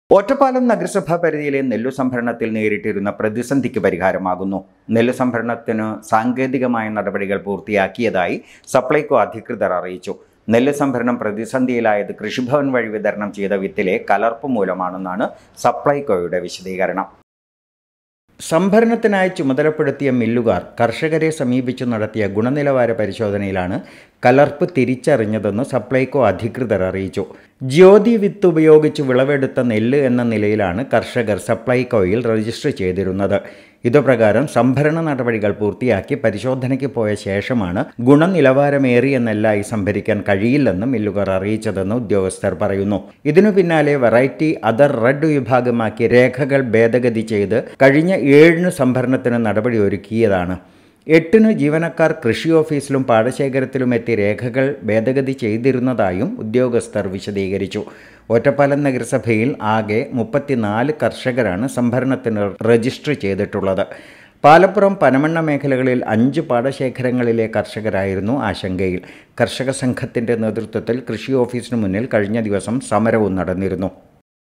ഒറ്റപ്പാലം നഗരസഭാ പരിധിയിലെ നെല്ലു സംഭരണത്തിൽ നേരിട്ടിരുന്ന പ്രതിസന്ധിക്ക് പരിഹാരമാകുന്നു നെല്ലു സംഭരണത്തിന് സാങ്കേതികമായ നടപടികൾ പൂർത്തിയാക്കിയതായി സപ്ലൈകോ അധികൃതർ അറിയിച്ചു നെല്ല് സംഭരണം പ്രതിസന്ധിയിലായത് കൃഷിഭവൻ വഴി വിതരണം ചെയ്ത വിത്തിലെ കലർപ്പ് മൂലമാണെന്നാണ് സപ്ലൈകോയുടെ വിശദീകരണം സംഭരണത്തിനായി ചുമതലപ്പെടുത്തിയ മില്ലുകാർ കർഷകരെ സമീപിച്ചു നടത്തിയ ഗുണനിലവാര പരിശോധനയിലാണ് കലർപ്പ് തിരിച്ചറിഞ്ഞതെന്ന് സപ്ലൈകോ അധികൃതർ അറിയിച്ചു ജ്യോതി വിത്ത് ഉപയോഗിച്ച് വിളവെടുത്ത നെല്ല് എന്ന നിലയിലാണ് കർഷകർ സപ്ലൈകോയിൽ രജിസ്റ്റർ ചെയ്തിരുന്നത് ഇതുപ്രകാരം സംഭരണ നടപടികൾ പൂർത്തിയാക്കി പരിശോധനയ്ക്ക് പോയ ശേഷമാണ് ഗുണനിലവാരമേറിയ നെല്ലായി സംഭരിക്കാൻ കഴിയില്ലെന്ന് മില്ലുകാർ അറിയിച്ചതെന്ന് ഉദ്യോഗസ്ഥർ പറയുന്നു ഇതിനു പിന്നാലെ വെറൈറ്റി അതർ റെഡ് വിഭാഗമാക്കി രേഖകൾ ഭേദഗതി ചെയ്ത് കഴിഞ്ഞ ഏഴിന് സംഭരണത്തിന് നടപടി ഒരുക്കിയതാണ് എട്ടിന് ജീവനക്കാർ കൃഷി ഓഫീസിലും പാടശേഖരത്തിലും എത്തി രേഖകൾ ഭേദഗതി ചെയ്തിരുന്നതായും ഉദ്യോഗസ്ഥർ വിശദീകരിച്ചു ഒറ്റപ്പാലം നഗരസഭയിൽ ആകെ മുപ്പത്തിനാല് കർഷകരാണ് സംഭരണത്തിന് രജിസ്റ്റർ ചെയ്തിട്ടുള്ളത് പാലപ്പുറം പനമണ്ണ മേഖലകളിൽ അഞ്ച് പാടശേഖരങ്ങളിലെ കർഷകരായിരുന്നു ആശങ്കയിൽ കർഷക സംഘത്തിൻ്റെ നേതൃത്വത്തിൽ കൃഷി ഓഫീസിന് മുന്നിൽ കഴിഞ്ഞ ദിവസം സമരവും നടന്നിരുന്നു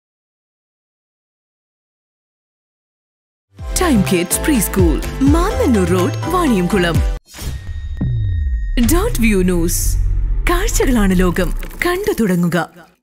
time kids preschool Mannannur road Vaniyamkulam dot view news കാഴ്ചകളാണ് ലോകം കണ്ടു തുടങ്ങുക